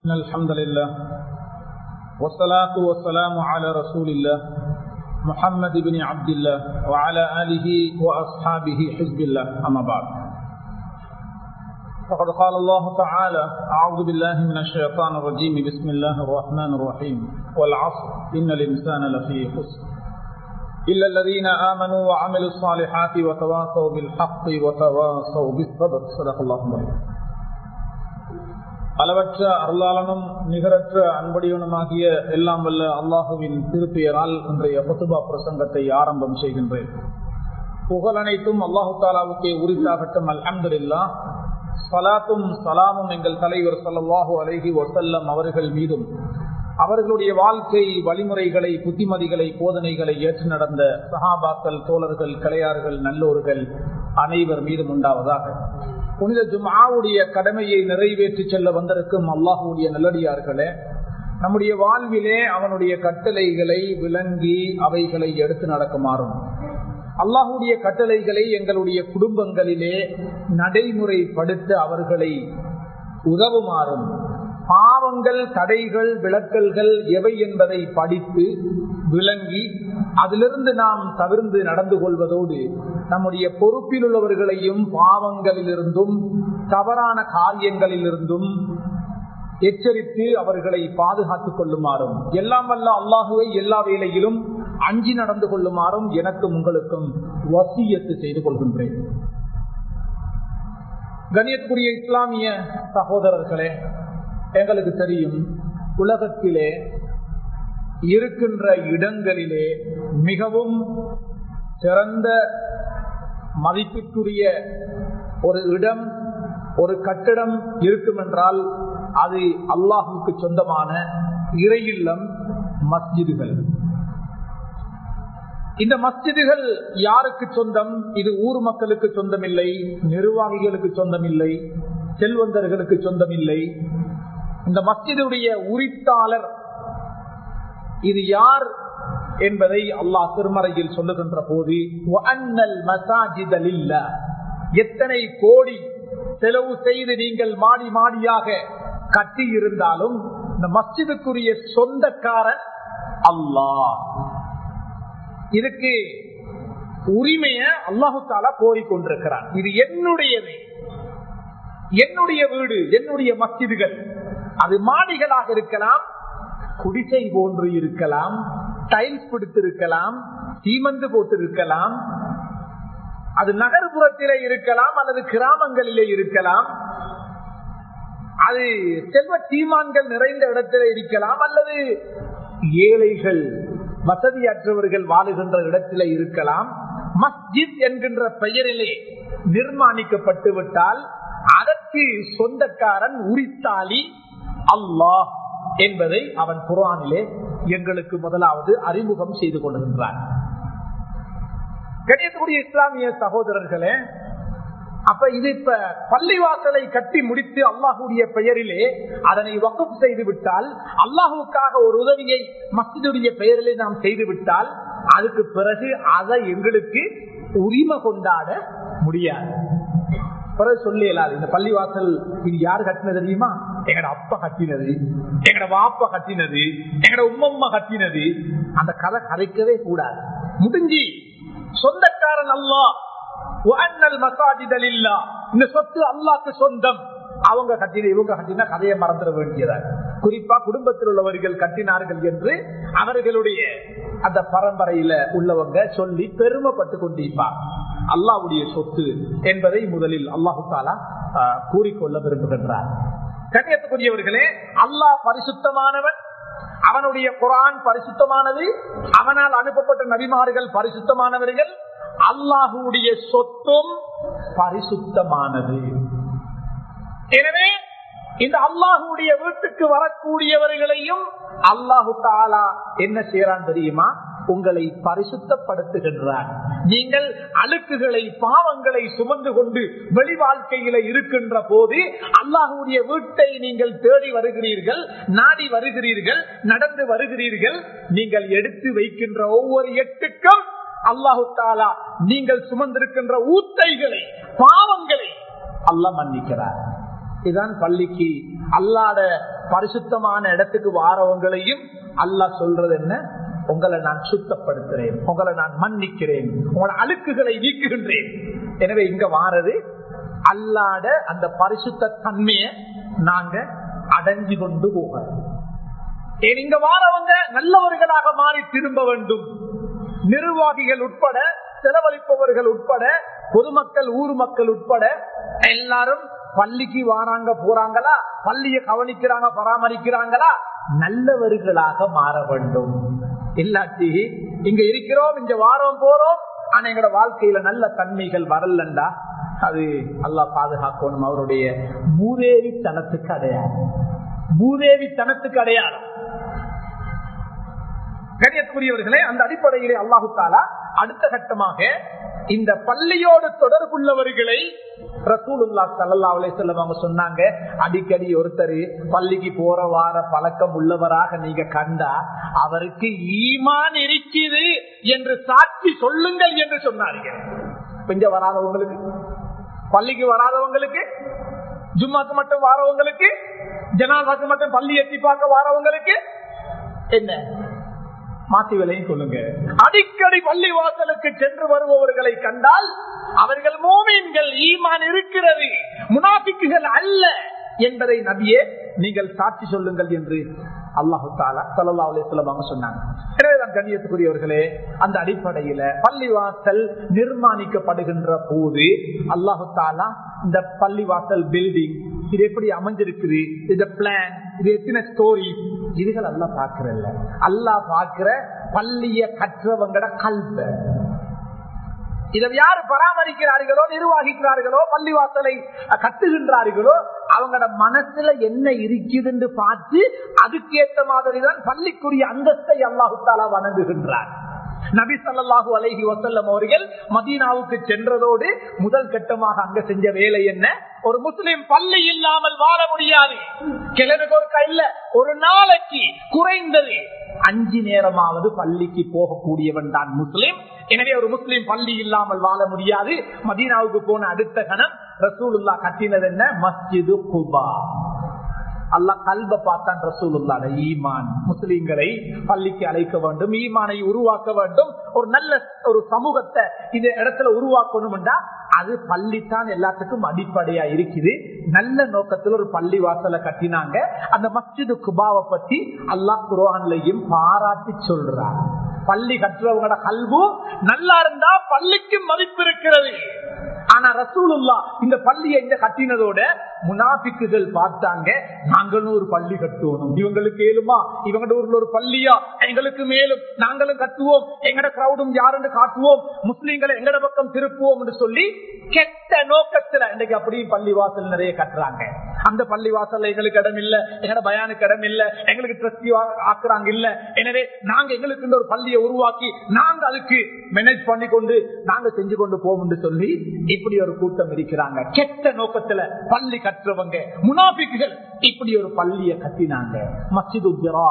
إن الحمد لله والصلاة والسلام على رسول الله محمد بن عبد الله وعلى آله وأصحابه حزب الله أما بعد فقد قال الله تعالى أعوذ بالله من الشيطان الرجيم بسم الله الرحمن الرحيم والعصر إن الإنسان لفي خسر إلا الذين آمنوا وعملوا الصالحات وتواصوا بالحق وتواصوا بالصبر صدق الله العظيم அளவற்ற அருளாளனும் நிகரற்ற அன்படியனுமாகிய எல்லாம் வல்ல அல்லாஹுவின் திருப்பெயரால் இன்றைய பொத்துபா பிரசங்கத்தை ஆரம்பம் செய்கின்றேன் புகழ் அனைத்தும் அல்லாஹு தாலாவுக்கே உரித்தாகட்டும் அல்ஹம்துல்லா சலாத்தும் சலாமும் எங்கள் தலைவர் சல்லாஹூ அலஹி வசல்லம் அவர்கள் மீதும் அவர்களுடைய வாழ்க்கை வழிமுறைகளை புத்திமதிகளை போதனைகளை ஏற்று நடந்த சஹாபாக்கள் தோழர்கள் கலையார்கள் நல்லோர்கள் அனைவர் மீதும் உண்டாவதாக புனித ஜுமாவுடைய கடமையை நிறைவேற்றி செல்ல வந்திருக்கும் அல்லாஹுடைய நல்லடியார்களே நம்முடைய வாழ்விலே அவனுடைய கட்டளைகளை விளங்கி அவைகளை எடுத்து நடக்குமாறும் அல்லாஹுடைய கட்டளைகளை எங்களுடைய குடும்பங்களிலே நடைமுறைப்படுத்த அவர்களை உதவுமாறும் பாவங்கள் தடைகள் விளக்கல்கள் எவை என்பதை படித்து விளங்கி அதிலிருந்து நாம் தவிர்ந்து நடந்து கொள்வதோடு நம்முடைய பொறுப்பில் உள்ளவர்களையும் பாவங்களிலிருந்தும் தவறான காரியங்களிலிருந்தும் எச்சரித்து அவர்களை பாதுகாத்துக் கொள்ளுமாறும் எல்லாம் வல்ல அல்லாஹுவை எல்லா வேளையிலும் அஞ்சி நடந்து கொள்ளுமாறும் எனக்கும் உங்களுக்கும் வசியத்து செய்து கொள்கின்றேன் கணியத்துக்குரிய இஸ்லாமிய சகோதரர்களே எங்களுக்கு தெரியும் உலகத்திலே இருக்கின்ற இடங்களிலே மிகவும் சிறந்த மதிப்பிற்குரிய ஒரு இடம் ஒரு கட்டிடம் இருக்கும் என்றால் அது அல்லாஹுக்கு சொந்தமான இறையில்லம் மஸ்ஜிதுகள் இந்த மஸ்ஜிதுகள் யாருக்கு சொந்தம் இது ஊர் மக்களுக்கு சொந்தமில்லை நிர்வாகிகளுக்கு சொந்தமில்லை செல்வந்தர்களுக்கு சொந்தமில்லை இந்த மஸ்ஜிதுடைய உரித்தாளர் இது யார் என்பதை அல்லாஹ் திருமறையில் சொல்லுகின்ற போது எத்தனை கோடி செலவு செய்து நீங்கள் மாடி மாடியாக கட்டி இருந்தாலும் இந்த மஸ்ஜிதுக்குரிய சொந்தக்காரன் அல்லாஹ் இதுக்கு உரிமைய அல்லாஹு தாலா கோரிக்கொண்டிருக்கிறார் இது என்னுடையது என்னுடைய வீடு என்னுடைய மஸ்ஜிதுகள் அது மாடிகளாக இருக்கலாம் குடிசை போன்று இருக்கலாம் டைல்ஸ் பிடித்திருக்கலாம் சீமந்து போட்டிருக்கலாம் அது நகர்ப்புறத்திலே இருக்கலாம் அல்லது கிராமங்களிலே இருக்கலாம் அது செல்வ சீமான்கள் நிறைந்த இடத்திலே இருக்கலாம் அல்லது ஏழைகள் வசதியற்றவர்கள் வாழுகின்ற இடத்திலே இருக்கலாம் மஸ்ஜித் என்கின்ற பெயரிலே நிர்மாணிக்கப்பட்டு விட்டால் அதற்கு சொந்தக்காரன் உரித்தாளி அல்லாஹ் என்பதை அவன் குரானிலே எங்களுக்கு முதலாவது அறிமுகம் செய்து கொள்கின்றான் கணியக்கூடிய இஸ்லாமிய சகோதரர்களே அப்ப இது இப்ப பள்ளிவாசலை கட்டி முடித்து அல்லாஹுடைய பெயரிலே அதனை வகுப்பு செய்து விட்டால் அல்லாஹுக்காக ஒரு உதவியை மஸ்ஜிதுடைய பெயரிலே நாம் செய்து விட்டால் அதுக்கு பிறகு அதை எங்களுக்கு உரிமை கொண்டாட முடியாது பிறகு சொல்லலாது இந்த பள்ளிவாசல் இது யாரு கட்டினது தெரியுமா எங்கட அப்பா கட்டினது எங்கட வாப்பா கட்டினது எங்கட உம்மம்மா கட்டினது அந்த கதை கதைக்கவே கூடாது முடிஞ்சி சொந்தக்காரன் அல்லா மசாஜிதல் இல்லா இந்த சொத்து அல்லாக்கு சொந்தம் அவங்க கட்டின இவங்க கட்டினா கதையை மறந்துட வேண்டியதா குறிப்பா குடும்பத்தில் உள்ளவர்கள் கட்டினார்கள் என்று அவர்களுடைய அந்த பரம்பரையில உள்ளவங்க சொல்லி பெருமைப்பட்டு கொண்டிருப்பார் அல்லாவுடைய சொத்து என்பதை முதலில் அல்லாஹு தாலா கூறிக்கொள்ள விரும்புகின்றார் கண்ணியத்துக்குரியவர்களே அல்லாஹ் பரிசுத்தமானவன் அவனுடைய குரான் பரிசுத்தமானது அவனால் அனுப்பப்பட்ட நபிமார்கள் பரிசுத்தமானவர்கள் அல்லாஹுடைய சொத்தும் பரிசுத்தமானது எனவே இந்த அல்லாஹுடைய வீட்டுக்கு வரக்கூடியவர்களையும் அல்லாஹு தாலா என்ன செய்யறான் தெரியுமா உங்களை பரிசுத்தப்படுத்துகின்றார் நீங்கள் அழுக்குகளை பாவங்களை சுமந்து கொண்டு வெளி வாழ்க்கையில இருக்கின்ற போது அல்லாஹுடைய வீட்டை நீங்கள் தேடி வருகிறீர்கள் நாடி வருகிறீர்கள் நடந்து வருகிறீர்கள் நீங்கள் எடுத்து வைக்கின்ற ஒவ்வொரு எட்டுக்கும் அல்லாஹு தாலா நீங்கள் சுமந்திருக்கின்ற ஊத்தைகளை பாவங்களை அல்லாஹ் மன்னிக்கிறார் இதுதான் பள்ளிக்கு அல்லாத பரிசுத்தமான இடத்துக்கு வாரவங்களையும் அல்லாஹ் சொல்றது என்ன உங்களை நான் சுத்தப்படுத்துறேன் உங்களை நான் மன்னிக்கிறேன் உங்களோட அழுக்குகளை நீக்குகின்றேன் எனவே இங்க வாரது அல்லாட அந்த பரிசுத்த தன்மையை நாங்க அடைஞ்சு கொண்டு போக ஏன் இங்க வாரவங்க நல்லவர்களாக மாறி திரும்ப வேண்டும் நிர்வாகிகள் உட்பட செலவழிப்பவர்கள் உட்பட பொதுமக்கள் ஊர் மக்கள் உட்பட எல்லாரும் பள்ளிக்கு வாராங்க போறாங்களா பள்ளியை கவனிக்கிறாங்க பராமரிக்கிறாங்களா நல்லவர்களாக மாற வேண்டும் இல்லாட்டி இங்க இருக்கிறோம் இங்க வாரம் போறோம் ஆனா எங்களோட வாழ்க்கையில நல்ல தன்மைகள் வரலண்டா அது அல்லாஹ் பாதுகாக்கணும் அவருடைய மூதேவித்தனத்துக்கு அடையாளம் மூதேவித்தனத்துக்கு அடையாளம் கணியத்துக்குரியவர்களே அந்த அடிப்படையிலே அல்லாஹு தாலா அடுத்த கட்டமாக இந்த பள்ளியோடு தொடர்புள்ளவர்களை ரசூலுல்லா சல்லா அலிசல்லம் அவங்க சொன்னாங்க அடிக்கடி ஒருத்தர் பள்ளிக்கு போற வார பழக்கம் உள்ளவராக நீங்க கண்டா அவருக்கு ஈமான் இருக்குது என்று சாட்சி சொல்லுங்கள் என்று சொன்னார்கள் கொஞ்சம் வராதவங்களுக்கு பள்ளிக்கு வராதவங்களுக்கு ஜும்மாக்கு மட்டும் வாரவங்களுக்கு ஜனாதாக்கு மட்டும் பள்ளி எட்டி பார்க்க வாரவங்களுக்கு என்ன மாத்தி விலையும் சொல்லுங்க அடிக்கடி பள்ளி வாசலுக்கு சென்று வருபவர்களை கண்டால் அவர்கள் மோமீன்கள் ஈமான் இருக்கிறது முனாபிக்குகள் அல்ல என்பதை நபியே நீங்கள் சாட்சி சொல்லுங்கள் என்று அல்லாஹு தாலா சல்லா அலிஸ்லாம் சொன்னாங்க எனவேதான் கண்ணியத்துக்குரியவர்களே அந்த அடிப்படையில பள்ளிவாசல் நிர்மாணிக்கப்படுகின்ற போது அல்லாஹு தாலா இந்த பள்ளிவாசல் பில்டிங் இது எப்படி அமைஞ்சிருக்குது இந்த பிளான் இது எத்தனை ஸ்டோரி இதுகள் அல்ல பாக்குறல்ல அல்லா பாக்குற பள்ளிய கற்றவங்கட கல்வ இதை யாரு பராமரிக்கிறார்களோ நிர்வாகிக்கிறார்களோ பள்ளிவாசலை கட்டுகின்றார்களோ அவங்களோட மனசுல என்ன இருக்குதுன்னு பார்த்து அதுக்கேற்ற மாதிரி தான் பள்ளிக்குரிய அந்தஸ்தை அல்லாஹுத்தாலா வணங்குகின்றார் நபி சல்லாஹூ அலஹி வசல்லம் அவர்கள் மதீனாவுக்கு சென்றதோடு முதல் கட்டமாக அங்க செஞ்ச வேலை என்ன ஒரு முஸ்லிம் பள்ளி இல்லாமல் வாழ முடியாது கிழமைக்கு ஒரு கையில ஒரு நாளைக்கு குறைந்தது அஞ்சு நேரமாவது பள்ளிக்கு போகக்கூடியவன் தான் முஸ்லிம் எனவே ஒரு முஸ்லிம் பள்ளி இல்லாமல் வாழ முடியாது மதீனாவுக்கு போன அடுத்த கணம் ரசூலுல்லா கட்டினது என்ன மஸ்ஜிது குபா அல்லா கல்வ பார்த்தான் ரசூலுல்லாட ஈமான் முஸ்லிம்களை பள்ளிக்கு அழைக்க வேண்டும் ஈமானை உருவாக்க வேண்டும் ஒரு நல்ல ஒரு சமூகத்தை இந்த இடத்துல உருவாக்கணும் அது பள்ளித்தான் எல்லாத்துக்கும் அடிப்படையா இருக்குது நல்ல நோக்கத்தில் ஒரு பள்ளி வாசலை கட்டினாங்க அந்த மஸ்ஜிது குபாவை பத்தி அல்லாஹ் குரான்லையும் பாராட்டி சொல்றாங்க பள்ளி கட்டுறவங்களோட கல்வு நல்லா இருந்தா பள்ளிக்கு மதிப்பு இருக்கிறது ஆனா ரசூலுல்லா இந்த பள்ளியை இந்த கட்டினதோட முனாபிக்குகள் பார்த்தாங்க நாங்களும் ஒரு பள்ளி கட்டுவோம் இவங்களுக்கு ஏழுமா இவங்க ஊர்ல ஒரு பள்ளியா எங்களுக்கு மேலும் நாங்களும் கட்டுவோம் எங்கட கிரௌடும் யாருன்னு காட்டுவோம் முஸ்லீம்களை எங்கட பக்கம் திருப்புவோம் என்று சொல்லி கெட்ட நோக்கத்துல இன்னைக்கு அப்படி பள்ளி வாசல் நிறைய கட்டுறாங்க அந்த பள்ளி வாசல்ல எங்களுக்கு இடம் இல்ல எங்கட பயானுக்கு இடம் இல்ல எங்களுக்கு ட்ரஸ்டி ஆக்குறாங்க இல்ல எனவே நாங்க எங்களுக்கு இந்த ஒரு பள்ளியை உருவாக்கி நாங்க அதுக்கு மேனேஜ் பண்ணி கொண்டு நாங்க செஞ்சு கொண்டு போவோம் சொல்லி இப்படி ஒரு கூட்டம் இருக்கிறாங்க கெட்ட நோக்கத்துல பள்ளி கட்டுறவங்க முனாபிக்குகள் இப்படி ஒரு பள்ளியை கட்டினாங்க மஸ்ஜிது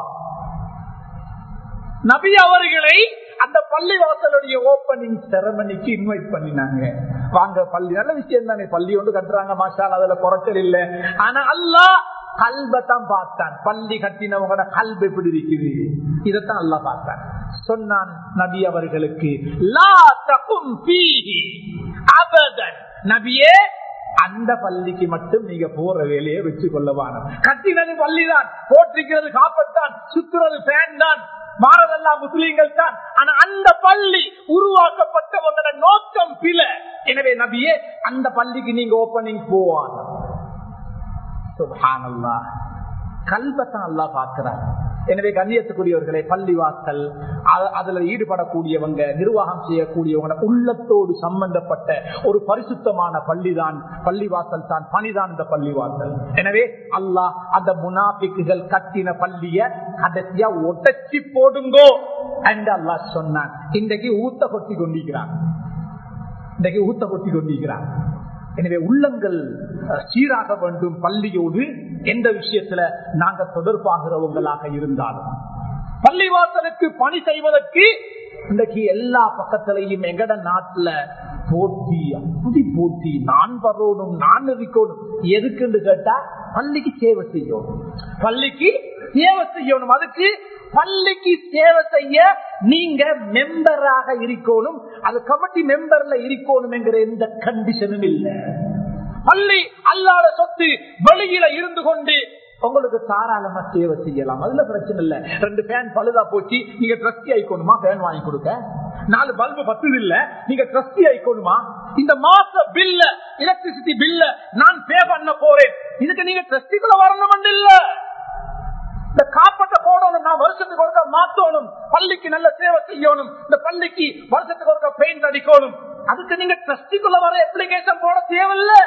நபி அவர்களை அந்த பள்ளி வாசலுடைய ஓபனிங் செரமனிக்கு இன்வைட் பண்ணினாங்க வாங்க பள்ளி நல்ல விஷயம் தானே பள்ளி ஒன்று கட்டுறாங்க மாஷால் அதுல குறைச்சல் இல்ல ஆனா அல்லா கல்பத்தான் பார்த்தான் பள்ளி கட்டினவங்களோட கல்பு எப்படி இருக்குது இதத்தான் அல்லா பார்த்தான் சொன்னான் நபி அவர்களுக்கு லா தகும் பீஹி அபதன் நபியே அந்த பள்ளிக்கு மட்டும் நீங்க போற வேலையை வச்சு கொள்ளவான கட்டினது பள்ளிதான் போட்டிருக்கிறது காப்பத்தான் சுத்துறது ஃபேன் தான் மாறதெல்லாம் முஸ்லீம்கள் தான் ஆனா அந்த பள்ளி உருவாக்கப்பட்டவங்களோட நோக்கம் பில எனவே நபியே அந்த பள்ளிக்கு நீங்க ஓபனிங் போவாங்க சுபானல்லா கல்பத்தான் அல்லா பார்க்கிறார் எனவே கண்ணியத்துக்குரியவர்களை பள்ளிவாசல் அதுல ஈடுபடக்கூடியவங்க நிர்வாகம் செய்யக்கூடியவங்க உள்ளத்தோடு சம்பந்தப்பட்ட ஒரு பரிசுத்தமான பள்ளிதான் பள்ளிவாசல் தான் பணிதான் இந்த பள்ளிவாசல் எனவே அல்லாஹ் அந்த முனாபிக்குகள் கட்டின பள்ளிய கடைசியா ஒட்டச்சி போடுங்கோ என்று அல்லாஹ் சொன்னான் இன்றைக்கு ஊத்த கொட்டி கொண்டிருக்கிறான் இன்றைக்கு ஊத்த கொட்டி கொண்டிருக்கிறான் எனவே உள்ளங்கள் சீராக வேண்டும் பள்ளியோடு எந்த விஷயத்துல நாங்க தொடர்பாகிறவங்களாக இருந்தாலும் பள்ளிவாசலுக்கு பணி செய்வதற்கு இன்றைக்கு எல்லா பக்கத்திலையும் எங்கட நாட்டுல போட்டி அப்படி போட்டி நான் வரணும் நான் இருக்கணும் எதுக்குன்னு கேட்டா பள்ளிக்கு சேவை செய்யணும் பள்ளிக்கு சேவை செய்யணும் அதுக்கு பள்ளிக்கு சேவை செய்ய நீங்க மெம்பராக இருக்கணும் அது கமிட்டி மெம்பர்ல இருக்கணும் என்கிற எந்த கண்டிஷனும் இல்லை பள்ளி அல்லாத சொத்து வெளியில இருந்து கொண்டு உங்களுக்கு தாராளமா சேவை செய்யலாம் அதுல பிரச்சனை இல்ல ரெண்டு ஃபேன் பழுதா போச்சு நீங்க ட்ரஸ்டி ஆயிக்கணுமா ஃபேன் வாங்கி கொடுக்க நாலு பல்பு பத்துது இல்ல நீங்க ட்ரஸ்டி ஆயிக்கணுமா இந்த மாச பில்ல எலக்ட்ரிசிட்டி பில்ல நான் பே பண்ண போறேன் இதுக்கு நீங்க ட்ரஸ்டிக்குள்ள வரணும் இல்ல இந்த காப்பட்ட போடணும் நான் வருஷத்துக்கு ஒருக்க மாத்தணும் பள்ளிக்கு நல்ல சேவை செய்யணும் இந்த பள்ளிக்கு வருஷத்துக்கு ஒருக்க பெயிண்ட் அடிக்கணும் அதுக்கு நீங்க ட்ரஸ்டிக்குள்ள வர அப்ளிகேஷன் போட தேவையில்லை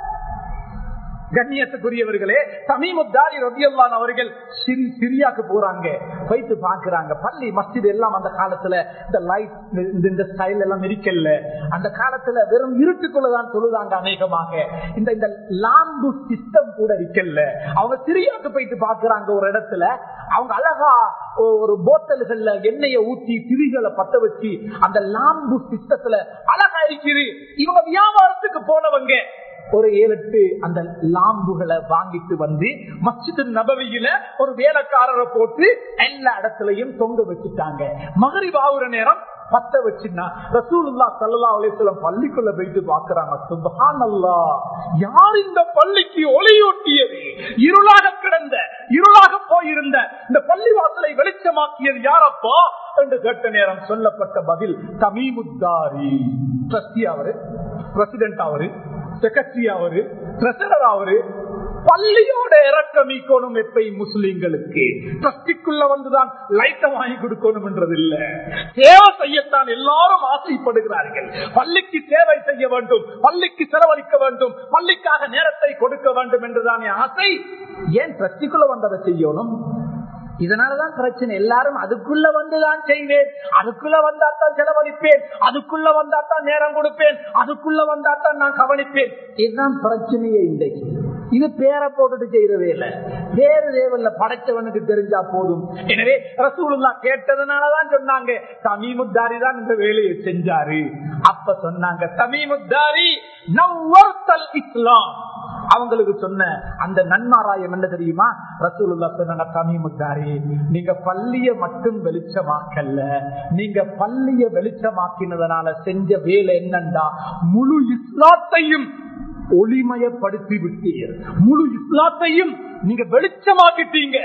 கண்ணியத்துக்குரியவர்களே சமீமுத்தாரி ரபியல்லான் அவர்கள் சிரி சிரியாக்கு போறாங்க போயிட்டு பாக்குறாங்க பள்ளி மஸ்ஜித் எல்லாம் அந்த காலத்துல இந்த லைட் இந்த ஸ்டைல் எல்லாம் இருக்கல அந்த காலத்துல வெறும் இருட்டுக்குள்ளதான் தொழுதாங்க அநேகமாக இந்த இந்த லாம்பு சிஸ்டம் கூட இருக்கல அவங்க சிரியாக்கு போயிட்டு பாக்குறாங்க ஒரு இடத்துல அவங்க அழகா ஒரு போத்தல்கள்ல எண்ணெயை ஊத்தி திரிகளை பத்த வச்சு அந்த லாம்பு சிஸ்டத்துல அழகா இருக்குது இவங்க வியாபாரத்துக்கு போனவங்க ஒரு ஏழு எட்டு அந்த லாம்புகளை வாங்கிட்டு வந்து மஸ்ஜிது நபவியில ஒரு வேலைக்காரரை போட்டு எல்லா இடத்துலயும் தொங்க வச்சுட்டாங்க மகரி பாவுற நேரம் பத்த வச்சுனா ரசூலுல்லா சல்லா அலிஸ்லாம் பள்ளிக்குள்ள போயிட்டு பாக்குறாங்க சுபஹானல்லா யார் இந்த பள்ளிக்கு ஒளியூட்டியது இருளாக கிடந்த இருளாக போயிருந்த இந்த பள்ளி வாசலை வெளிச்சமாக்கியது யாரப்பா என்று கேட்ட நேரம் சொல்லப்பட்ட பதில் தமிமுத்தாரி ட்ரஸ்டி அவரு பிரசிடென்ட் அவரு செக்ரட்டரி அவரு ட்ரெசரர் அவரு பள்ளியோட இறக்கமிக்கணும் எப்பை முஸ்லிம்களுக்கு ட்ரஸ்டிக்குள்ள வந்துதான் லைட்டை வாங்கி கொடுக்கணும் என்றது இல்ல சேவை செய்யத்தான் எல்லாரும் ஆசைப்படுகிறார்கள் பள்ளிக்கு சேவை செய்ய வேண்டும் பள்ளிக்கு செலவழிக்க வேண்டும் பள்ளிக்காக நேரத்தை கொடுக்க வேண்டும் என்றுதானே ஆசை ஏன் ட்ரஸ்டிக்குள்ள வந்ததை செய்யணும் இதனாலதான் பிரச்சனை எல்லாரும் அதுக்குள்ள வந்துதான் செய்வேன் அதுக்குள்ள வந்தாத்தான் செலவழிப்பேன் அதுக்குள்ள வந்தாத்தான் நேரம் கொடுப்பேன் அதுக்குள்ள வந்தாத்தான் நான் கவனிப்பேன் இதுதான் பிரச்சனையே இன்றைக்கு இது பேரை போட்டுட்டு செய்யறதே இல்ல பேரு தேவல்ல படைச்சவனுக்கு தெரிஞ்சா போதும் எனவே ரசூலுல்லா கேட்டதுனாலதான் சொன்னாங்க தமிமுத்தாரி தான் இந்த வேலையை செஞ்சாரு அப்ப சொன்னாங்க தமிமுத்தாரி நவ்வர்த்தல் இஸ்லாம் அவங்களுக்கு சொன்ன அந்த நன்மாராயம் என்ன தெரியுமா ரசூலுல்லா சொன்னாங்க தமிமுத்தாரி நீங்க பள்ளிய மட்டும் வெளிச்சமாக்கல்ல நீங்க பள்ளிய வெளிச்சமாக்கினதுனால செஞ்ச வேலை என்னண்டா முழு இஸ்லாத்தையும் ஒளிமயப்படுத்தி விட்டீர் முழு இஸ்லாத்தையும் நீங்க வெளிச்சமாக்கிட்டீங்க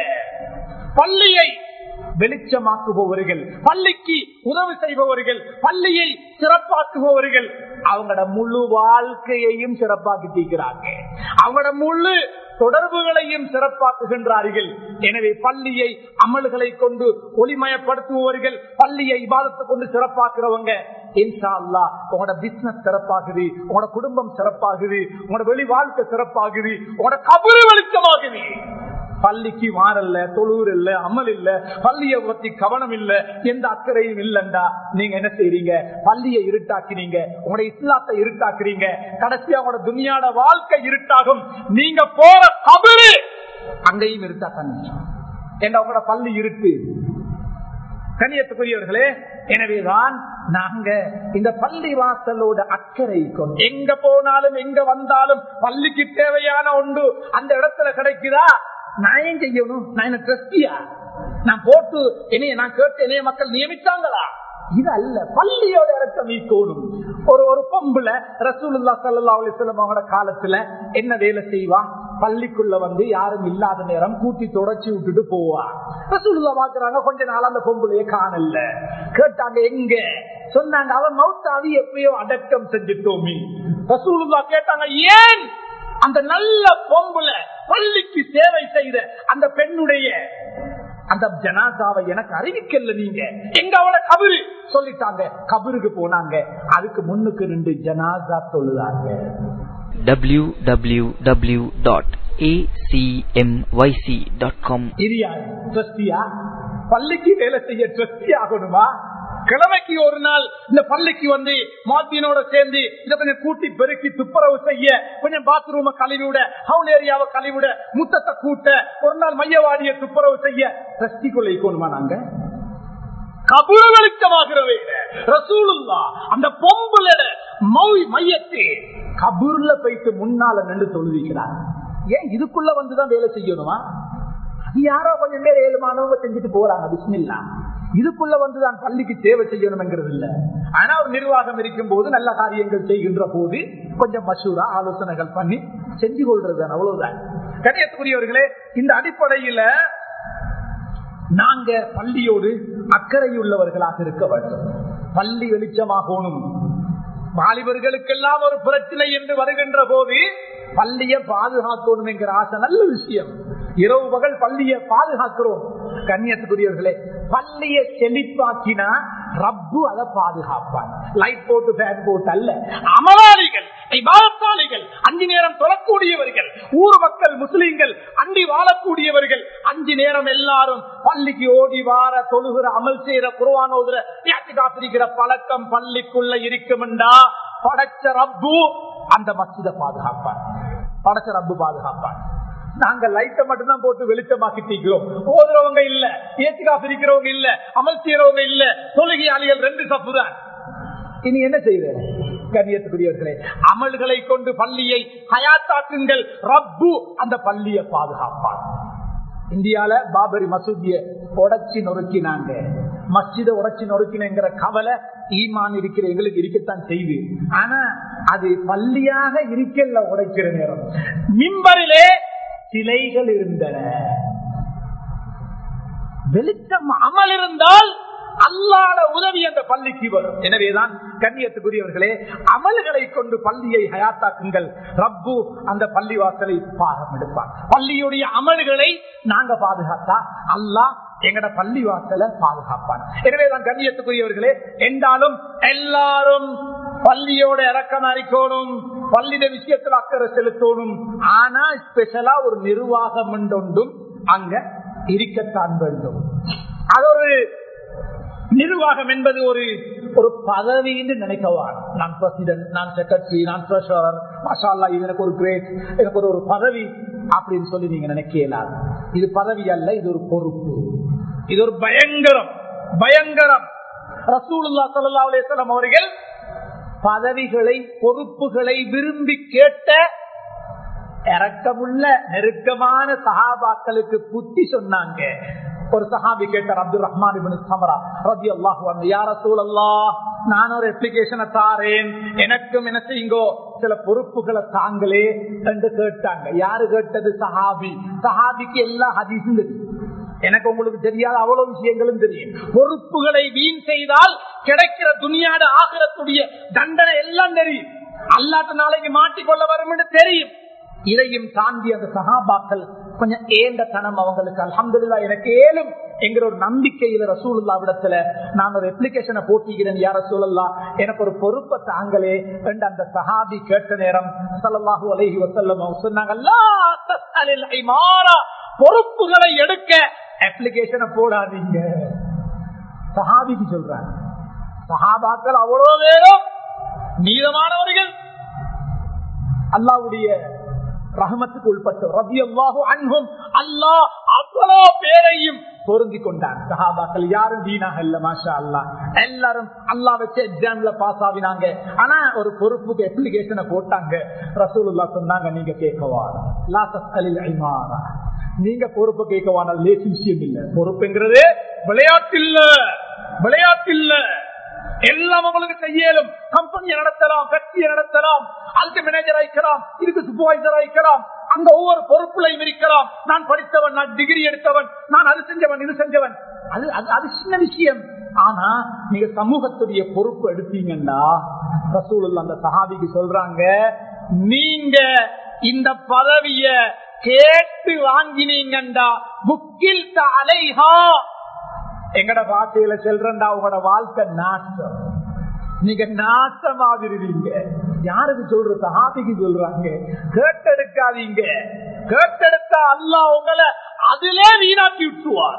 பள்ளியை வெளிச்சமாக்குபவர்கள் பள்ளிக்கு உதவி செய்பவர்கள் பள்ளியை சிறப்பாக்குபவர்கள் அவங்களோட முழு வாழ்க்கையையும் சிறப்பாக்கிட்டிருக்கிறாங்க அவங்களோட முழு தொடர்புகளையும் சிறப்பாக்குகின்றார்கள் எனவே பள்ளியை அமல்களை கொண்டு ஒளிமயப்படுத்துபவர்கள் பள்ளியை விவாதத்தை கொண்டு சிறப்பாக்குறவங்க இன்ஷா அல்லா உங்களோட பிசினஸ் சிறப்பாகுது உங்களோட குடும்பம் சிறப்பாகுது உங்களோட வெளி வாழ்க்கை சிறப்பாகுது உங்களோட கபரு வெளிச்சமாகுது பள்ளிக்கு மாறல்ல தொழுவர் இல்ல அமல் இல்ல பள்ளியை பத்தி கவனம் இல்ல எந்த அக்கறையும் இல்லண்டா நீங்க என்ன செய்றீங்க பள்ளியை இருட்டாக்குறீங்க உங்களுடைய இஸ்லாத்தை இருட்டாக்குறீங்க கடைசியா உங்களோட துணியாட வாழ்க்கை இருட்டாகும் நீங்க போற கபரு அங்கேயும் இருட்டாத்தான் என்ன உங்களோட பள்ளி இருட்டு கண்ணியத்துக்குரியவர்களே எனவேதான் நாங்க இந்த பள்ளி வாசலோட அக்கறை கொண்டு எங்க போனாலும் எங்க வந்தாலும் பள்ளிக்கு தேவையான ஒன்று அந்த இடத்துல கிடைக்குதா நான் ஏன் செய்யணும் நான் என்ன ட்ரஸ்டியா நான் போட்டு என்னைய நான் கேட்டு என்னைய மக்கள் நியமித்தாங்களா இது அல்ல பள்ளியோட இறக்கம் நீக்கணும் ஒரு ஒரு பொம்புல ரசூலுல்லா சல்லா அலிஸ்லாம் அவங்களோட காலத்துல என்ன வேலை செய்வா பள்ளிக்குள்ள வந்து யாரும் இல்லாத நேரம் கூட்டி தொடச்சி விட்டுட்டு போவா ரசூலுல்லா பாக்குறாங்க கொஞ்ச நாள் அந்த பொம்புலையே காணல கேட்டாங்க எங்க சொன்னாங்க அவன் மௌத்தாவி எப்பயோ அடக்கம் செஞ்சுட்டோமே ரசூலுல்லா கேட்டாங்க ஏன் அந்த நல்ல பொம்புல பள்ளிக்கு சேவை செய்த அந்த பெண்ணுடைய அந்த ஜனாசாவை எனக்கு அறிவிக்கல நீங்க எங்க அவள கபரு சொல்லிட்டாங்க கபருக்கு போனாங்க அதுக்கு முன்னுக்கு ரெண்டு ஜனாசா சொல்லுதாங்க www.acmyc.com இது யாரு ட்ரஸ்டியா பள்ளிக்கு வேலை செய்ய ட்ரஸ்டி ஆகணுமா கிழமைக்கு ஒரு நாள் இந்த பள்ளிக்கு வந்து மாத்தினோட சேர்ந்து இதை கொஞ்சம் கூட்டி பெருக்கி துப்புரவு செய்ய கொஞ்சம் பாத்ரூம கழிவிட ஹவுல் ஏரியாவை கழிவிட முத்தத்தை கூட்ட ஒரு நாள் மையவாடிய துப்புரவு செய்ய ட்ரஸ்டிக்குள்ள இருக்கணுமா நாங்க கபுர வெளிச்சமாகிறவே ரசூலுல்லா அந்த பொம்புல மையத்தை கபூர்ல போயிட்டு முன்னால நின்று தொழுவிக்கிறார் ஏன் இதுக்குள்ள வந்துதான் வேலை செய்யணுமா அது யாரோ கொஞ்சம் பேர் ஏழுமானவங்க செஞ்சுட்டு போறாங்க பிஸ்மில்லா இதுக்குள்ள வந்துதான் பள்ளிக்கு சேவை செய்யணும்ங்கிறது இல்ல ஆனா ஒரு நிர்வாகம் இருக்கும் போது நல்ல காரியங்கள் செய்கின்ற போது கொஞ்சம் மசூரா ஆலோசனைகள் பண்ணி செஞ்சு கொள்றது அவ்வளவுதான் கணியத்துக்குரியவர்களே இந்த அடிப்படையில நாங்க பள்ளியோடு அக்கறையுள்ளவர்களாக இருக்க வேண்டும் பள்ளி வெளிச்சமாகணும் வாலிபர்களுக்கெல்லாம் ஒரு பிரச்சனை என்று வருகின்ற போது பள்ளியை பாதுகாக்கணும் என்கிற ஆசை நல்ல விஷயம் இரவு பகல் பள்ளியை பாதுகாக்கிறோம் கண்ணியத்துக்குரியவர்களே பள்ளியை செழிப்பாக்கினா ரப்பு அதை பாதுகாப்பான் லைட் போட்டு ஃபேன் போட்டு அல்ல அமலாளிகள் இபாதத்தாளிகள் அஞ்சு நேரம் தொழக்கூடியவர்கள் ஊர் மக்கள் முஸ்லிம்கள் அண்டி வாழக்கூடியவர்கள் அஞ்சு நேரம் எல்லாரும் பள்ளிக்கு ஓடி வார தொழுகிற அமல் செய்யற குருவானோதுற காத்திருக்கிற பழக்கம் பள்ளிக்குள்ள இருக்குமெண்டா படைச்ச ரப்பு அந்த மசித பாதுகாப்பான் படைச்ச ரப்பு பாதுகாப்பான் நாங்க லைட்டை மட்டும்தான் போட்டு வெளிச்சமாக்கிட்டீங்களோம் ஓதுறவங்க இல்ல ஏத்துக்கா பிரிக்கிறவங்க இல்ல அமல் செய்யறவங்க இல்ல தொழுகையாளிகள் ரெண்டு தப்பு தான் இனி என்ன செய்வது கண்ணியத்துக்குரியவர்களே அமல்களை கொண்டு பள்ளியை ஹயாத்தாக்குங்கள் ரப்பு அந்த பள்ளியை பாதுகாப்பான் இந்தியால பாபரி மசூதிய உடச்சி நொறுக்கினாங்க மஸ்ஜித உடச்சி நொறுக்கினங்கிற கவலை ஈமான் இருக்கிற எங்களுக்கு இருக்கத்தான் செய்து ஆனா அது பள்ளியாக இருக்கல உடைக்கிற நேரம் மிம்பரிலே சிலைகள் இருந்தன வெளிச்சம் அமல் இருந்தால் அல்லாத உதவி அந்த பள்ளிக்கு வரும் எனவேதான் கண்ணியத்துக்குரியவர்களே அமல்களை கொண்டு பள்ளியை ஹயாத்தாக்குங்கள் ரப்பு அந்த பள்ளி வாசலை பாகம் எடுப்பார் பள்ளியுடைய அமல்களை நாங்க பாதுகாத்தா அல்லாஹ் எங்கட பள்ளி வாசல பாதுகாப்பான் எனவேதான் கண்ணியத்துக்குரியவர்களே என்றாலும் எல்லாரும் பள்ளியோட இறக்கம் அறிக்கணும் பள்ளியிட விஷயத்தில் அக்கறை செலுத்தணும் ஆனா ஸ்பெஷலா ஒரு நிர்வாகம் ஒன்றும் அங்க இருக்கத்தான் வேண்டும் அது ஒரு நிர்வாகம் என்பது ஒரு ஒரு பதவி என்று நினைக்கவான் நான் பிரசிடன்ட் நான் செக்ரட்டரி நான் ட்ரெஷரர் மசாலா இது எனக்கு ஒரு கிரேட் எனக்கு ஒரு ஒரு பதவி அப்படின்னு சொல்லி நீங்க நினைக்க இயலாது இது பதவி அல்ல இது ஒரு பொறுப்பு இது ஒரு பயங்கரம் பயங்கரம் ரசூலுல்லா சல்லா அலிஸ்லாம் அவர்கள் பதவிகளை பொறுப்புகளை விரும்பி கேட்ட இறக்கமுள்ள நெருக்கமான சகாபாக்களுக்கு புத்தி சொன்னாங்க ஒரு சஹாபி கேட்டார் அப்துல் ரஹ்மான் சமரா ரபி அல்லாஹு யார சூழல்லா நான் ஒரு அப்ளிகேஷனை தாரேன் எனக்கும் என்ன செய்யுங்கோ சில பொறுப்புகளை தாங்களே என்று கேட்டாங்க யாரு கேட்டது சஹாபி சஹாபிக்கு எல்லா ஹதீஸும் தெரியும் எனக்கு உங்களுக்கு தெரியாத அவ்வளவு விஷயங்களும் தெரியும் பொறுப்புகளை வீண் செய்தால் கிடைக்கிற துணியாட ஆகிறத்துடைய தண்டனை எல்லாம் தெரியும் அல்லாட்ட நாளைக்கு மாட்டிக்கொள்ள வரும் என்று தெரியும் இதையும் தாண்டி அந்த சகாபாக்கள் கொஞ்சம் ஏந்த தனம் அவங்களுக்கு அலமதுல்லா எனக்கு ஏலும் என்கிற ஒரு நம்பிக்கையில ரசூலுல்லா விடத்துல நான் ஒரு அப்ளிகேஷனை போட்டிக்கிறேன் யார சூழல்லா எனக்கு ஒரு பொறுப்பை தாங்களே என்று அந்த சஹாபி கேட்ட நேரம் சல்லாஹூ அலஹி வசல்லம் சொன்னாங்க பொறுப்புகளை எடுக்க அப்ளிகேஷனை போடாதீங்க சஹாபிக்கு சொல்றாங்க சஹாபாக்கள் அவ்வளவு பேரும் நீளமானவர்கள் அல்லாவுடைய ரஹமத்துக்கு உட்பட்டு ரவி அல்லாஹு அன்பும் அல்லாஹ் அவ்வளோ பேரையும் பொருந்தி கொண்டான் சஹாபாக்கள் யாரும் வீணாக இல்ல மாஷா அல்லா எல்லாரும் அல்லா வச்சு எக்ஸாம்ல பாஸ் ஆகினாங்க ஆனா ஒரு பொறுப்புக்கு அப்ளிகேஷனை போட்டாங்க ரசூலுல்லா சொன்னாங்க நீங்க கேட்கவானா நீங்க பொறுப்பு கேட்கவான லேசி விஷயம் இல்ல பொறுப்புங்கிறது விளையாட்டு இல்ல விளையாட்டு இல்ல எல்லாம் உங்களுக்கு செய்யலும் கம்பெனியை நடத்தலாம் கட்சியை நடத்தலாம் அதுக்கு மேனேஜர் ஆயிக்கலாம் இதுக்கு சூப்பர்வைசர் ஆயிக்கலாம் அங்க ஒவ்வொரு பொறுப்புலையும் இருக்கலாம் நான் படித்தவன் நான் டிகிரி எடுத்தவன் நான் அது செஞ்சவன் இது செஞ்சவன் அது அது சின்ன விஷயம் ஆனா நீங்க சமூகத்துடைய பொறுப்பு எடுத்தீங்கன்னா ரசூல் அந்த சஹாபிக்கு சொல்றாங்க நீங்க இந்த பதவிய கேட்டு வாங்கினீங்கண்டா புக்கில் அலைஹா எங்கட பாஷையில செல்றா உங்களோட வாழ்க்கை நாசம் நீங்க நாசமாகிருவீங்க யாருக்கு சொல்ற சஹாபிக்கு சொல்றாங்க கேட்டெடுக்காதீங்க கேட்டெடுத்தா அல்லா உங்களை அதிலே வீணாக்கி விட்டுருவார்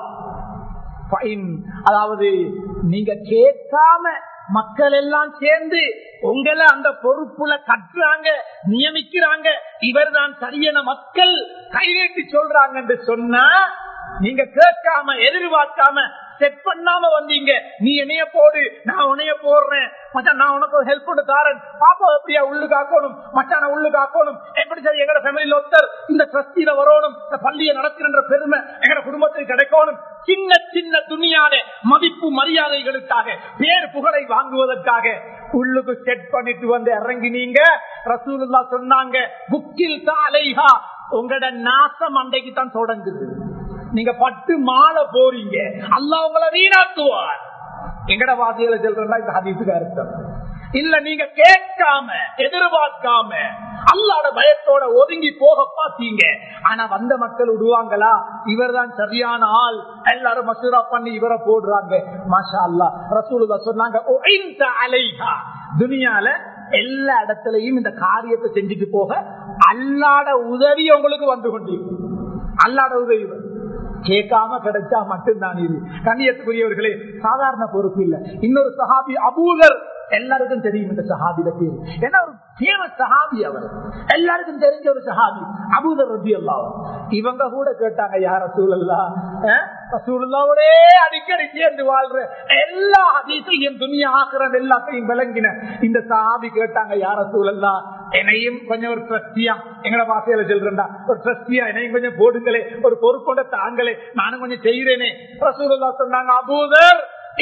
அதாவது நீங்க கேட்காம மக்கள் எல்லாம் சேர்ந்து உங்களை அந்த பொறுப்புல கட்டுறாங்க நியமிக்கிறாங்க இவர் தான் சரியன மக்கள் கைவேட்டி சொல்றாங்க என்று சொன்னா நீங்க கேட்காம எதிர்பார்க்காம செட் பண்ணாம வந்தீங்க நீ என்னைய போடு நான் உன்னைய போடுறேன் மச்சான் நான் உனக்கு ஹெல்ப் பண்ணி தாரேன் பாப்பா எப்படியா உள்ளு காக்கணும் மச்சான உள்ளு காக்கணும் எப்படி சரி எங்கட ஃபேமிலியில ஒருத்தர் இந்த ட்ரஸ்டியில வரணும் இந்த பள்ளியை நடத்துகின்ற பெருமை எங்கட குடும்பத்துக்கு கிடைக்கணும் சின்ன சின்ன துணியான மதிப்பு மரியாதைகளுக்காக பேர் புகழை வாங்குவதற்காக உள்ளுக்கு செட் பண்ணிட்டு வந்து இறங்கினீங்க ரசூலுல்லா சொன்னாங்க புக்கில் தாலைஹா உங்களோட நாசம் அன்றைக்கு தான் தொடங்குது நீங்க பட்டு மாலை போறீங்க அல்லாஹ் உங்களை வீணாக்குவார் எங்கட வாசிகளை சொல்றா இந்த ஹதீஸுக்கு அர்த்தம் இல்ல நீங்க கேட்காம எதிர்பார்க்காம அல்லாட பயத்தோட ஒதுங்கி போக பாத்தீங்க ஆனா வந்த மக்கள் விடுவாங்களா இவர் தான் சரியான ஆள் எல்லாரும் மசூரா பண்ணி இவரை போடுறாங்க மாஷா அல்லா ரசூலுல்லா சொன்னாங்க "உஇன்த அலைஹா." துனியால எல்லா இடத்துலயும் இந்த காரியத்தை செஞ்சுட்டு போக அல்லாட உதவி உங்களுக்கு வந்து கொண்டிருக்கும் அல்லாட உதவி வரும். கேட்காம கிடைச்சா மட்டும்தான் இது கண்ணியத்துக்குரியவர்களே சாதாரண பொறுப்பு இல்ல இன்னொரு சஹாபி அபூதர் எல்லாருக்கும் தெரியும் இந்த சஹாபிட பேரு ஏன்னா ஒரு ஃபேமஸ் சஹாபி அவர் எல்லாருக்கும் தெரிஞ்ச ஒரு சஹாபி அபூதர் ரபி அல்லா இவங்க கூட கேட்டாங்க யார சூழல்லா சூழலாவோடே அடிக்கடி சேர்ந்து வாழ்ற எல்லா அதிசையும் துணியா ஆக்குறது எல்லாத்தையும் விளங்கின இந்த சஹாபி கேட்டாங்க யார சூழல்லா என்னையும் கொஞ்சம் ஒரு ட்ரஸ்டியா எங்கட பாசையில சொல்றா ஒரு ட்ரஸ்டியா என்னையும் கொஞ்சம் போடுங்களே ஒரு பொறுப்போட தாங்களே நானும் கொஞ்சம் செய்யறேனே ரசூலுல்லா சொன்னாங்க அபூதர்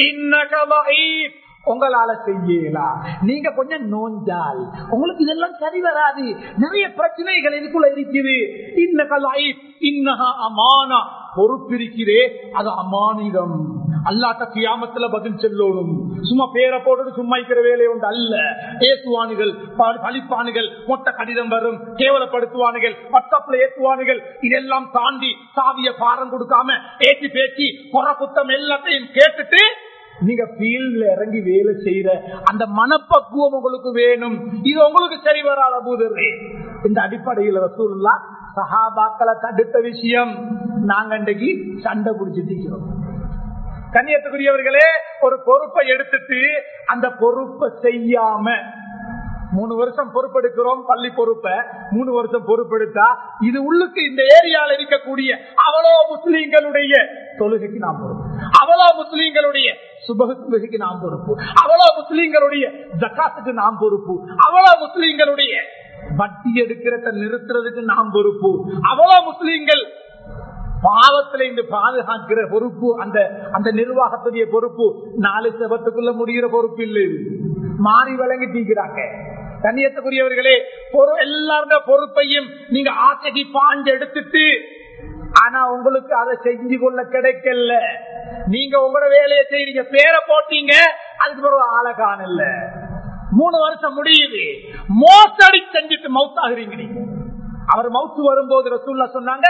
இன்னகலீப் உங்களால செய்யலாம் நீங்க கொஞ்சம் நோஞ்சால் உங்களுக்கு இதெல்லாம் சரி வராது நிறைய பிரச்சனைகள் இதுக்குள்ள இருக்குது இன்னகலாய் இன்னஹா அமானா பொறுப்பிருக்கிறே அது அமானிதம் அல்லாட்ட கியாமத்துல பதில் சொல்லணும் சும்மா பேரை போட்டு சும்மா இருக்கிற வேலை உண்டு அல்ல ஏசுவானுகள் பழிப்பானுகள் மொத்த கடிதம் வரும் கேவலப்படுத்துவானுகள் வாட்ஸ்அப்ல ஏற்றுவானுகள் இதெல்லாம் தாண்டி சாவிய பாரம் கொடுக்காம ஏற்றி பேச்சு குறை குத்தம் எல்லாத்தையும் கேட்டுட்டு நீங்க ஃபீல்ட்ல இறங்கி வேலை செய்யற அந்த மனப்பக்குவம் உங்களுக்கு வேணும் இது உங்களுக்கு சரி வராத பூதரே இந்த அடிப்படையில் ரசூல்லா சஹாபாக்களை தடுத்த விஷயம் நாங்க இன்றைக்கு சண்டை பிடிச்சிட்டு இருக்கிறோம் கண்ணியத்துக்குரியவர்களே ஒரு பொறுப்பை எடுத்துட்டு அந்த பொறுப்பை செய்யாம மூணு வருஷம் பொறுப்பெடுக்கிறோம் பள்ளி பொறுப்பை மூணு வருஷம் பொறுப்பெடுத்தா இது உள்ளுக்கு இந்த ஏரியால இருக்கக்கூடிய அவ்வளோ முஸ்லீம்களுடைய தொழுகைக்கு நாம் பொறுப்பு அவ்வளோ முஸ்லீம்களுடைய சுபகு தொழுகைக்கு நாம் பொறுப்பு அவ்வளோ முஸ்லீம்களுடைய ஜக்காத்துக்கு நாம் பொறுப்பு அவ்வளோ முஸ்லீம்களுடைய வட்டி எடுக்கிறத நிறுத்துறதுக்கு நாம் பொறுப்பு அவ்வளோ முஸ்லீம்கள் பாவத்துல இருந்து பாதுகாக்கிற பொறுப்பு அந்த அந்த நிர்வாகத்துடைய பொறுப்பு நாலு செவத்துக்குள்ள முடிகிற பொறுப்பு இல்லை இது. மாறி வழங்கி தீக்கிறாங்க கண்ணியத்துக்குரியவர்களே பொறு எல்லாருடைய பொறுப்பையும் நீங்க ஆசைக்கு பாஞ்சு எடுத்துட்டு ஆனா உங்களுக்கு அதை செஞ்சு கொள்ள கிடைக்கல நீங்க உங்களோட வேலையை செய்றீங்க பேரை போட்டீங்க அதுக்கு பிறகு ஆளை காணல மூணு வருஷம் முடியுது மோசடி செஞ்சுட்டு மவுத்தாகிறீங்க நீங்க அவர் மவுத்து வரும்போது ரசூல்லா சொன்னாங்க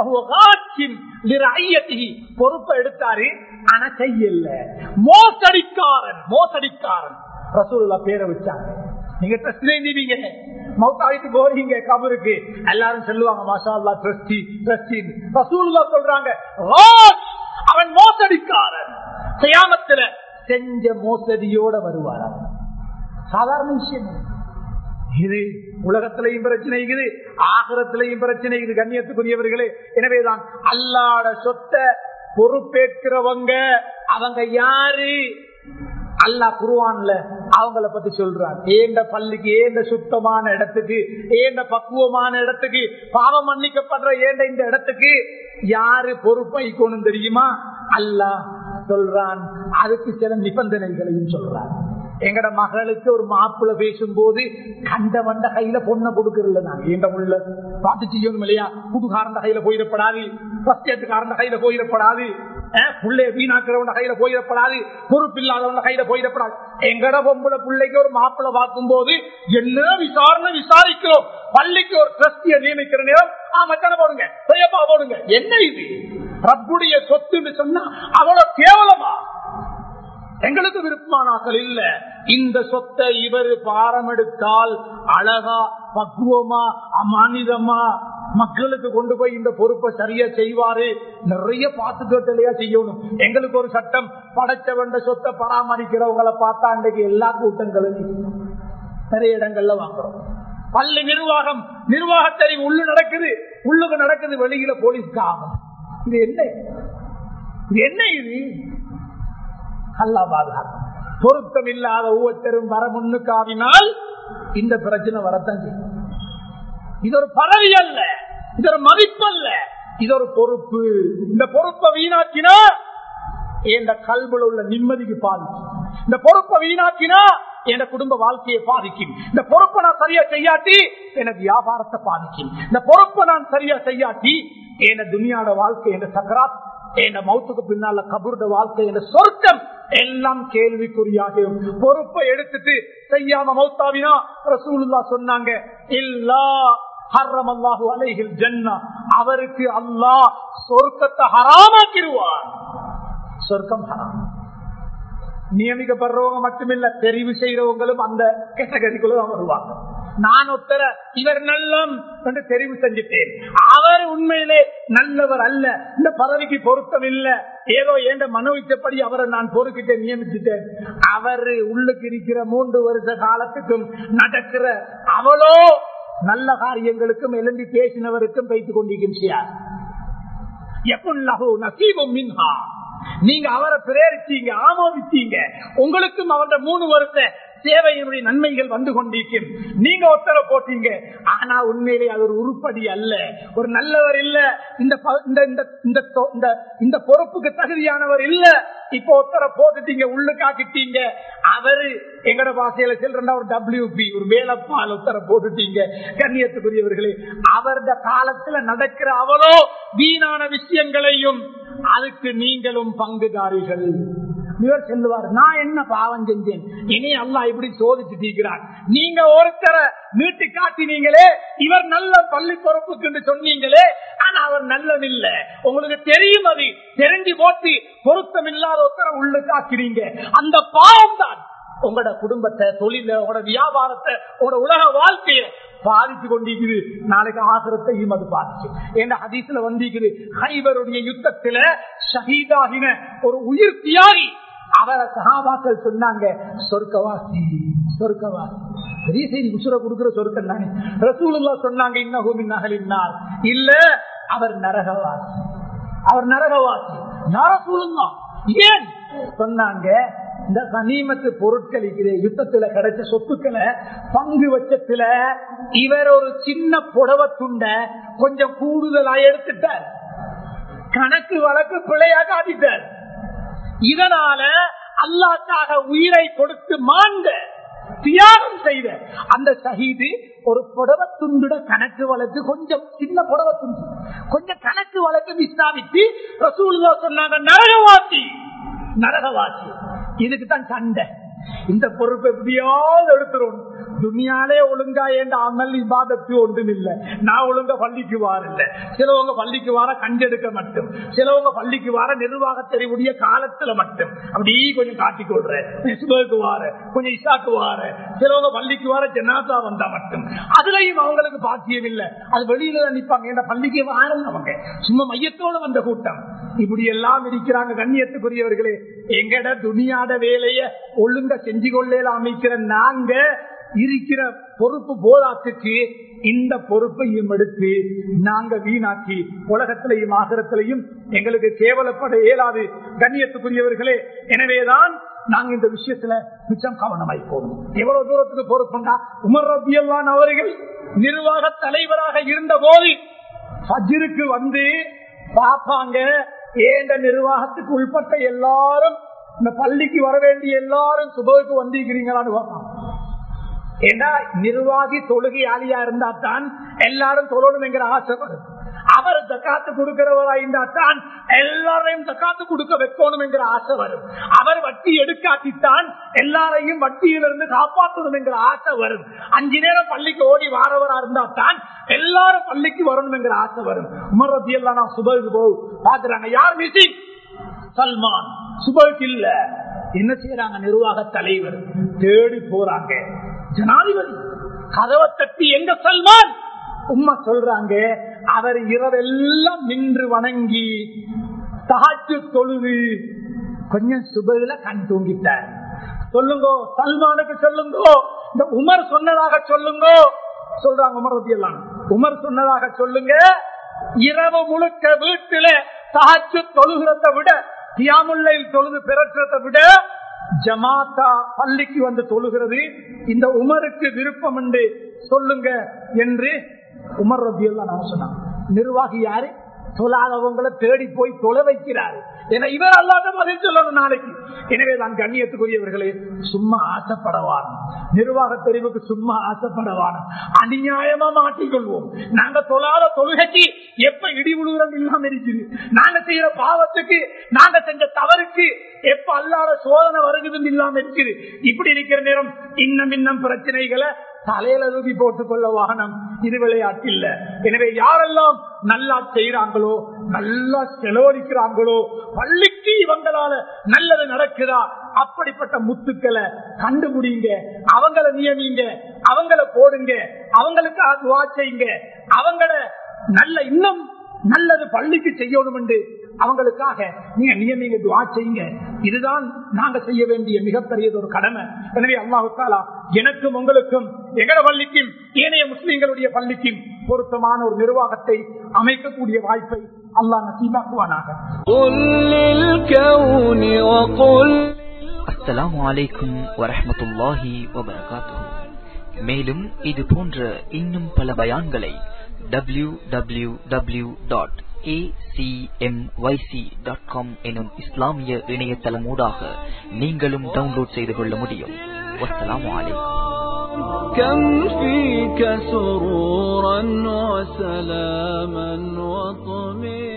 பொறுப்பை எடுத்தாரு ஆனா செய்யல மோசடிக்காரன் மோசடிக்காரன் ரசூல்லா பேரை வச்சாங்க நீங்க ட்ரஸ்ட் நீங்க மௌத்தாவிட்டு போறீங்க கபருக்கு எல்லாரும் சொல்லுவாங்க மாஷா அல்லா ட்ரஸ்டி ட்ரஸ்டி ரசூல்லா சொல்றாங்க ராஜ், அவன் மோசடிக்காரன் செய்யாமத்துல செஞ்ச மோசடியோட வருவாரா சாதாரண விஷயம் இல்லை. இது உலகத்திலையும் பிரச்சனை இருக்குது ஆகரத்திலையும் பிரச்சனை இது கண்ணியத்துக்குரியவர்களே எனவேதான் அல்லாட சொத்தை பொறுப்பேற்கிறவங்க அவங்க யாரு அல்லா குருவான்ல அவங்கள பத்தி சொல்றான் ஏண்ட பள்ளிக்கு ஏண்ட சுத்தமான இடத்துக்கு ஏண்ட பக்குவமான இடத்துக்கு பாவம் மன்னிக்கப்படுற ஏண்ட இந்த இடத்துக்கு யாரு பொறுப்பைக்கணும் தெரியுமா அல்லாஹ் சொல்றான் அதுக்கு சில நிபந்தனைகளையும் சொல்றான் எங்கட மகளுக்கு ஒரு மாப்பிள்ள பேசும்போது கண்ட வண்ட கையில பொண்ணை கொடுக்கறல நாங்க எந்த உள்ள பார்த்து செய்யணும் இல்லையா புதுகாரண்ட கையில போயிடப்படாது பஸ்டேட்டுக்காரண்ட கையில போயிடப்படாது புள்ளைய வீணாக்குறவன கையில போயிடப்படாது பொறுப்பு இல்லாதவன கையில போயிடப்படாது எங்கட பொம்பளை பிள்ளைக்கு ஒரு மாப்பிள்ள பார்க்கும் போது என்ன விசாரணை விசாரிக்கிறோம் பள்ளிக்கு ஒரு ட்ரஸ்டிய நியமிக்கிற நேரம் ஆ மச்சான போடுங்க பெரியப்பா போடுங்க என்ன இது ரப்புடைய சொத்துன்னு சொன்னா அவ்வளவு கேவலமா எங்களுக்கு விருப்பமானாக்கள் இல்ல இந்த சொத்தை இவர் பாரம் எடுத்தால் அழகா பக்குவமா அமானிதமா மக்களுக்கு கொண்டு போய் இந்த பொறுப்பை சரியா செய்வாரு நிறைய பார்த்து கேட்டலையா செய்யணும் எங்களுக்கு ஒரு சட்டம் படைச்ச வேண்ட சொத்தை பராமரிக்கிறவங்களை பார்த்தா அன்றைக்கு எல்லா கூட்டங்களும் நிறைய இடங்கள்ல வாங்குறோம் பள்ளி நிர்வாகம் நிர்வாகத்தறி உள்ளு நடக்குது உள்ளுக்கு நடக்குது வெளியில போலீஸ்க்கு ஆகும் இது என்ன இது என்ன இது அல்லா பாதுகாக்கும் பொருத்தம் இல்லாத ஒவ்வொருத்தரும் வர முன்னுக்காவினால் இந்த பிரச்சனை வரத்தான் செய்யும் இது ஒரு பதவி அல்ல இது ஒரு மதிப்பு அல்ல இது ஒரு பொறுப்பு இந்த பொறுப்பை வீணாக்கினா என் கல்வில உள்ள நிம்மதிக்கு பாதிக்கும் இந்த பொறுப்பை வீணாக்கினா என் குடும்ப வாழ்க்கையை பாதிக்கும் இந்த பொறுப்பை நான் சரியா செய்யாட்டி எனக்கு வியாபாரத்தை பாதிக்கும் இந்த பொறுப்பை நான் சரியா செய்யாட்டி என் துணியாட வாழ்க்கை என் சக்கராத் என் மௌத்துக்கு பின்னால கபருட வாழ்க்கை என் சொர்க்கம் எல்லாம் கேள்விக்குறியாகும் பொறுப்பை எடுத்துட்டு செய்யாம மௌத்தாவினா ரசூலுல்லா சொன்னாங்க இல்லா ஹர்ரம் அல்லாஹு அலைஹில் ஜன்னா அவருக்கு அல்லாஹ் சொர்க்கத்தை ஹராமாக்கிடுவார் சொர்க்கம் ஹராம் நியமிக்கப்படுறவங்க மட்டுமில்ல தெரிவு செய்யறவங்களும் அந்த கேட்டகரிக்குள்ள வருவாங்க நான் ஒத்தர இவர் நல்லம் என்று தெரிவு செஞ்சுட்டேன் அவர் உண்மையிலே நல்லவர் அல்ல இந்த பதவிக்கு பொருத்தம் இல்ல ஏதோ ஏண்ட மனோவிச்சப்படி அவரை நான் பொறுக்கிட்ட நியமிச்சுட்டேன் அவர் உள்ளுக்கு இருக்கிற மூன்று வருஷ காலத்துக்கும் நடக்கிற அவளோ நல்ல காரியங்களுக்கும் எழுந்தி பேசினவருக்கும் வைத்துக் கொண்டிருக்கும் செய்யார் எப்போ நசீபம் மின்ஹா நீங்க அவரை பிரேரிச்சீங்க ஆமோதிச்சீங்க உங்களுக்கும் அவருடைய மூணு வருஷ சேவையினுடைய நன்மைகள் வந்து கொண்டிருக்கும் நீங்க ஒத்தர போட்டீங்க ஆனா உண்மையிலே அது ஒரு உருப்படி அல்ல ஒரு நல்லவர் இல்ல இந்த இந்த பொறுப்புக்கு தகுதியானவர் இல்ல இப்போ ஒத்தர போட்டுட்டீங்க உள்ளு காக்கிட்டீங்க அவரு எங்கட பாசையில செல்றா ஒரு டபிள்யூபி ஒரு வேலப்பால் ஒத்தர போட்டுட்டீங்க கண்ணியத்துக்குரியவர்களே அவருடைய காலத்துல நடக்கிற அவளோ வீணான விஷயங்களையும் அதுக்கு நீங்களும் பங்குதாரிகள் இவர் சொல்லுவார் நான் என்ன பாவம் செஞ்சேன் இனி அல்லா இப்படி சோதிச்சு தீக்கிறார் நீங்க ஒருத்தரை நீட்டி காட்டினீங்களே இவர் நல்ல பள்ளி பொறுப்புக்கு சொன்னீங்களே ஆனா அவர் நல்லது இல்ல உங்களுக்கு தெரியும் அது தெரிஞ்சு போட்டு பொருத்தம் இல்லாத ஒருத்தரை உள்ள காக்கிறீங்க அந்த பாவம் தான் உங்களோட குடும்பத்தை தொழில உங்களோட வியாபாரத்தை உங்களோட உலக வாழ்க்கைய பாதிச்சு கொண்டிருக்குது நாளைக்கு ஆசிரத்தையும் அது பாதிக்கும் என்ற ஹதீஸ்ல வந்திருக்குது ஹைபருடைய யுத்தத்துல ஷஹீதாகின ஒரு உயிர் தியாகி அவரை சகாபாக்கள் சொன்னாங்க சொர்க்கவாசி சொர்க்கவாசி பெரிய செய்தி உசுர கொடுக்கிற சொர்க்கம் தானே ரசூலுல்லா சொன்னாங்க இன்னகூமின் நகலினார் இல்ல அவர் நரகவாசி அவர் நரகவாசி நரசூலுல்லா ஏன் சொன்னாங்க இந்த கனிமத்து பொருட்கள் யுத்தத்துல கிடைச்ச சொத்துக்களை பங்கு வச்சத்துல இவர் ஒரு சின்ன புடவை துண்ட கொஞ்சம் கூடுதலா எடுத்துட்டார் கணக்கு வழக்கு பிழையா காட்டிட்டார் இதனால அல்லாக்காக உயிரை கொடுத்து மாண்ட தியாகம் செய்த அந்த சகிது ஒரு புடவை துண்டுட கணக்கு வழக்கு கொஞ்சம் சின்ன புடவை துண்டு கொஞ்சம் கணக்கு வழக்கு விசாரித்து ரசூலுல்லா சொன்னாங்க நரகவாசி நரகவாசி இதுக்கு தான் சண்டை இந்த பொறுப்பு எப்படியாவது எடுத்துரும் துணியாலே ஒழுங்கா ஏண்ட அமல் இபாதத்து ஒன்றும் இல்ல நான் ஒழுங்கா பள்ளிக்கு வார இல்ல சிலவங்க பள்ளிக்கு வார கண்டெடுக்க மட்டும் சிலவங்க பள்ளிக்கு வார நிர்வாக தெரிவுடைய காலத்துல மட்டும் அப்படி கொஞ்சம் காட்டிக் கொள்றேன் சுபருக்கு வார கொஞ்சம் இசாக்கு வார சிலவங்க பள்ளிக்கு வார ஜனாசா வந்தா மட்டும் அதுலயும் அவங்களுக்கு பாக்கியம் இல்ல அது வெளியில தான் நிப்பாங்க ஏன்னா பள்ளிக்கு வாரம் அவங்க சும்மா மையத்தோட வந்த கூட்டம் இப்படி எல்லாம் இருக்கிறாங்க கண்ணியத்துக்குரியவர்களே எங்கட துணியாட வேலைய ஒழுங்க செஞ்சு கொள்ளல அமைக்கிற நாங்க இருக்கிற பொறுப்பு போதாத்துக்கு இந்த பொறுப்பையும் எடுத்து நாங்க வீணாக்கி உலகத்திலையும் ஆகரத்திலையும் எங்களுக்கு கேவலப்பட இயலாது கண்ணியத்துக்குரியவர்களே எனவேதான் நாங்க இந்த விஷயத்துல மிச்சம் கவனமாய் போகணும் எவ்வளவு தூரத்துக்கு பொறுப்புண்டா உமர் ரபியல்லான் அவர்கள் நிர்வாக தலைவராக இருந்த போது ஃபஜ்ருக்கு வந்து பார்ப்பாங்க ஏண்ட நிர்வாகத்துக்கு உள்பட்ட எல்லாரும் இந்த பள்ளிக்கு வர வேண்டிய எல்லாரும் சுபவுக்கு வந்திருக்கிறீங்களான்னு பார்ப்பாங்க ஏன்னா நிர்வாகி தொழுகையாளியா இருந்தா தான் எல்லாரும் தொழணும் என்கிற ஆசை வரும் அவர் தக்காத்து கொடுக்கிறவரா இருந்தா தான் எல்லாரையும் தக்காத்து கொடுக்க வைக்கணும் என்கிற ஆசை வரும் அவர் வட்டி எடுக்காட்டித்தான் எல்லாரையும் வட்டியிலிருந்து காப்பாற்றணும் என்கிற ஆசை வரும் அஞ்சு நேரம் பள்ளிக்கு ஓடி வாரவரா இருந்தா தான் எல்லாரும் பள்ளிக்கு வரணும் என்கிற ஆசை வரும் உமர் ரத்தி எல்லாம் நான் சுபருக்கு போ பாக்குறாங்க யார் மிசிங் சல்மான் சுபருக்கு இல்ல என்ன செய்யறாங்க நிர்வாக தலைவர் தேடி போறாங்க ஜனாதிபதி கதவை தட்டி எங்க சல்மான் உண்மை சொல்றாங்க அவர் இரவெல்லாம் நின்று வணங்கி தாச்சு தொழுது கொஞ்சம் சுபையில கண் தூங்கிட்டார் சொல்லுங்க சல்மானுக்கு சொல்லுங்க இந்த உமர் சொன்னதாக சொல்லுங்க சொல்றாங்க உமர் பத்தி எல்லாம் உமர் சொன்னதாக சொல்லுங்க இரவு முழுக்க வீட்டுல தாச்சு தொழுகிறத விட கியாமுல்லையில் தொழுது பிறற்றதை விட ஜமாத்தா பள்ளிக்கு வந்து தொழுகிறது இந்த உமருக்கு விருப்பம் என்று சொல்லுங்க என்று உமர் ரத்தியெல்லாம் நான் சொன்னாங்க நிர்வாகி யாரு தொழாதவங்களை தேடி போய் தொலை வைக்கிறாரு என இவர் அல்லாத பதில் சொல்லணும் நாளைக்கு எனவே நான் கண்ணியத்துக்குரியவர்களே சும்மா ஆசைப்படவான நிர்வாக தெரிவுக்கு சும்மா ஆசைப்படவான அநியாயமா மாட்டிக்கொள்வோம் நாங்க தொழாத தொழுகைக்கு எப்ப இடி விழுகிறோம் இல்லாம இருக்குது நாங்க செய்யற பாவத்துக்கு நாங்க செஞ்ச தவறுக்கு எப்ப அல்லாத சோதனை வருகுதுன்னு இல்லாம இருக்குது இப்படி இருக்கிற நேரம் இன்னும் இன்னும் பிரச்சனைகளை தலையில தூக்கி போட்டுக் கொள்ள வாகனம் இது விளையாட்டு இல்ல எனவே யாரெல்லாம் நல்லா செய்யறாங்களோ நல்லா செலவழிக்கிறாங்களோ பள்ளிக்கு இவங்களால நல்லது நடக்குதா அப்படிப்பட்ட முத்துக்களை கண்டுபிடிங்க அவங்கள நியமிங்க அவங்கள போடுங்க அவங்களுக்கு துவா செய்யுங்க அவங்கள நல்ல இன்னும் நல்லது பள்ளிக்கு செய்யணும் என்று அவங்களுக்காக நீங்க நியமிங்க துவா செய்யுங்க இதுதான் நாங்க செய்ய வேண்டிய மிகப்பெரியது ஒரு கடமை எனவே அல்லாஹு தாலா எனக்கும் உங்களுக்கும் எகர பள்ளிக்கும் ஏனைய முஸ்லிம்களுடைய பள்ளிக்கும் பொருத்தமான ஒரு நிர்வாகத்தை அமைக்கக்கூடிய வாய்ப்பை அல்லாஹ் நசீமாக்குவானாக قل للكون وقل அஸ்ஸலாமு அலைக்கும் வரஹ்மத்துல்லாஹி வபரகாத்துஹு மேலும் இது போன்ற இன்னும் பல பயான்களை டபிள்யூ டபிள்யூ டபிள்யூ டாட் எனும் இஸ்லாமிய இணையதளமூடாக நீங்களும் டவுன்லோட் செய்து கொள்ள முடியும் வஸ்ஸலாமு அலைக்கும் كم فيك سرورا وسلاما وطمئنا